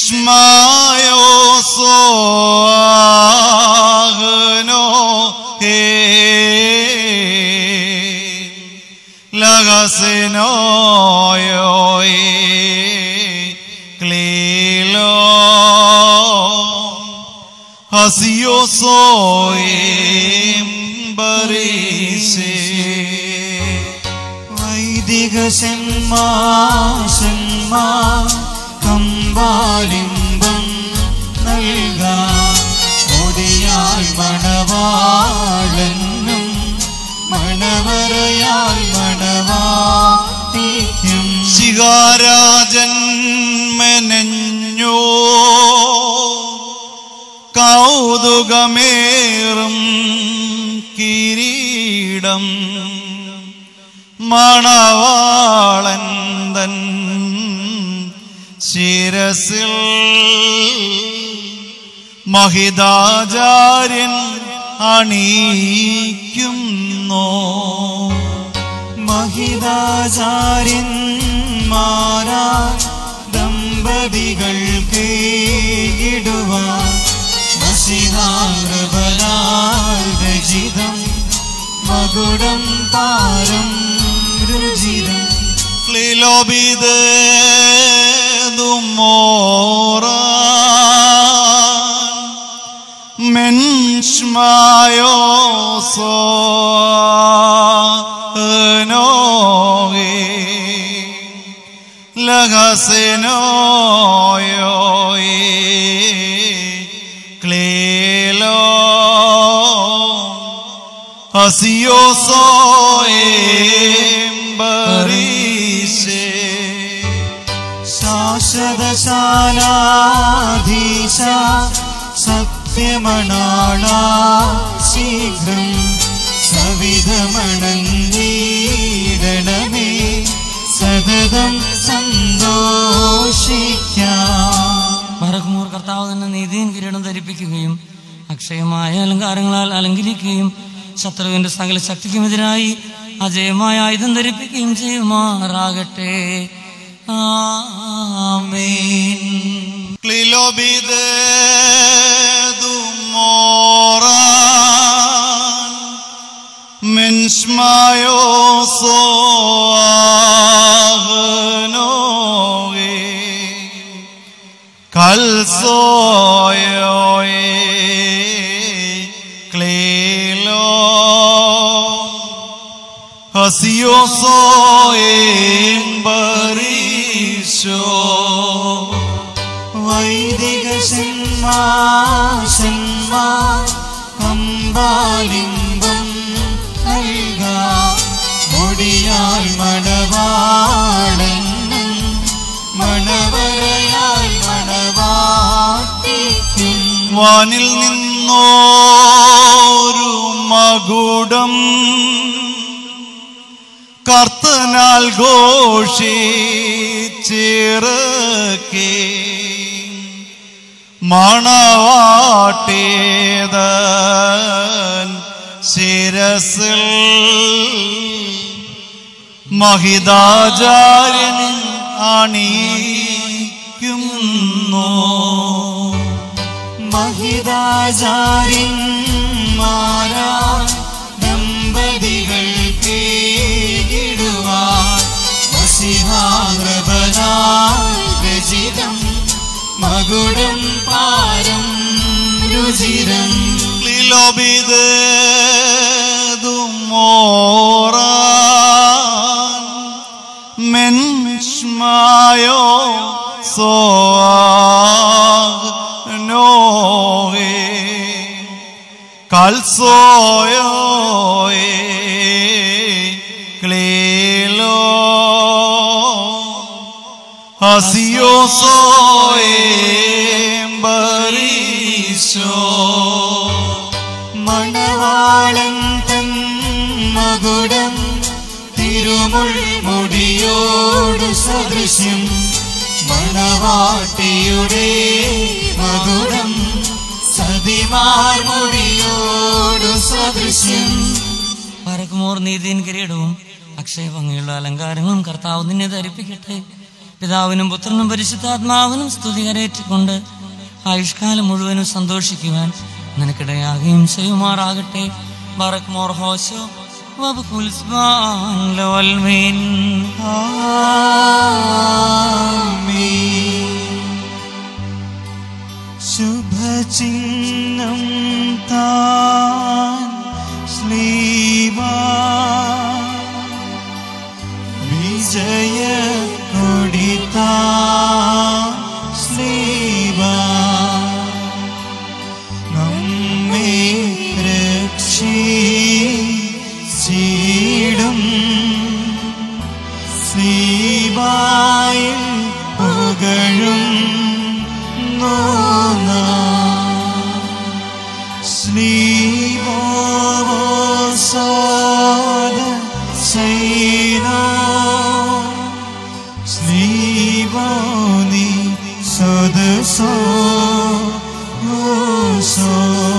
മെൻഷ്മായോസോഹനോ ഹേ ലഗസിനോയോയേ ക്ലീലോ ഹസിയോസോയേം ബരീസേ വൈദിക ഷന്മാ കമ്പാലിംബം നൽകാം ഒടിയാൽ മണവാളനും മണവറയാൽ മണവാട്ടിക്കും ശിഖാരാജൻ മെനഞ്ഞോ കൗതുകമേറും കിരീടം മണവാളൻ തൻ ശിരസിൽ മഹിതാചാര്യൻ അണീക്കുന്നു മഹിതാചാര്യന്മാരാ ദമ്പതികൾക്ക് ഇടുവാൻ മഷിഹാർബലാൽ രചിതം മകുടം പാരം രുചിരം ക്ലിലോബിത് ദുമോറ മെൻഷ്മായോ സോനോഗേ ലഹസനോയോയേ ക്ലേലോ ഹസിയോസോയേംബരീശേ ശാശ്വതശാലാധീശ സത്യമണാള ശീഘ്രം സവിധമണീടണമേ സതതം സന്തോഷിക്കാം മറക്കുമൂർ കർത്താവ് തന്നെ നീതിയും കിരീടം ധരിപ്പിക്കുകയും അക്ഷയമായ അലങ്കാരങ്ങളാൽ അലങ്കരിക്കുകയും ശത്രുവിന്റെ സകല ശക്തിക്കുമെതിരായി അജയമായ ആയുധം ധരിപ്പിക്കുകയും ചെയ്യുമാറാകട്ടെ ആമേൻ ക്ലിലോബിത് ദുമോറ മെൻഷ്മായോ സോനോഗേ കൽസോയോയേ ക്ലേലോ ഹസിയോസോയേംബരീശോ വൈദിക ഷന്മാ കമ്പാലിംബം നൽകാം ഒടിയാൽ മണവാളനും മണവരയാൽ മണവാട്ടിക്കും വാനിൽ നിന്നോരു മകുടം കർത്തനാൽ ഘോഷിച്ചിറക്കി മണവാട്ടേതൻ ശിരസിൽ മഹിതാചാര്യൻ അണിയിക്കുന്നു മഹിതാചാര്യന്മാരാ ദമ്പതികൾക്ക് ഇടുവാൻ വസിഹാഗ്രബലാൽ രചിതം മകുടം പാരം രുചിരം ക്ലിലോബിത് ദുമോറ മെൻഷ്മായോ സോനോവേ കൽസോയോയേ ക്ലേലോ ഹസിയോസോയേംബരീശോ മണവാളൻ തൻ മകുടം തിരുമുൾ മുടിയോട് സദൃശ്യം മണവാട്ടിയുടെ മകുടം സതിമാർ മുടിയോട് സദൃശ്യം പരക്കുമോർ നീതിയും കിരീടവും അക്ഷയ ഭംഗിയുള്ള അലങ്കാരങ്ങളും കർത്താവ് നിന്നെ ധരിപ്പിക്കട്ടെ പിതാവിനും പുത്രനും പരിശുദ്ധാത്മാവിനും സ്തുതി കരയേറ്റിക്കൊണ്ട് ആയുഷ്കാലം മുഴുവനും സന്തോഷിക്കുവാൻ നിനക്കിടയാകുകയും ചെയ്യുമാറാകട്ടെ ബറക് മോർ ഹോശോ വബുക്കുൽ സ്ബാൻ ലവൽ മീൻ. ശുഭചിഹ്നം താൻ ശ്ലീവ വിജയ കൊടിതാ ശ്ലീവ നമ്മെ രക്ഷിച്ചിടും ശ്രീവായിൽ പുകഴും നോന ശ്രീവോസാദ സൈനോ ശ്രീവോനി സദസോ സോ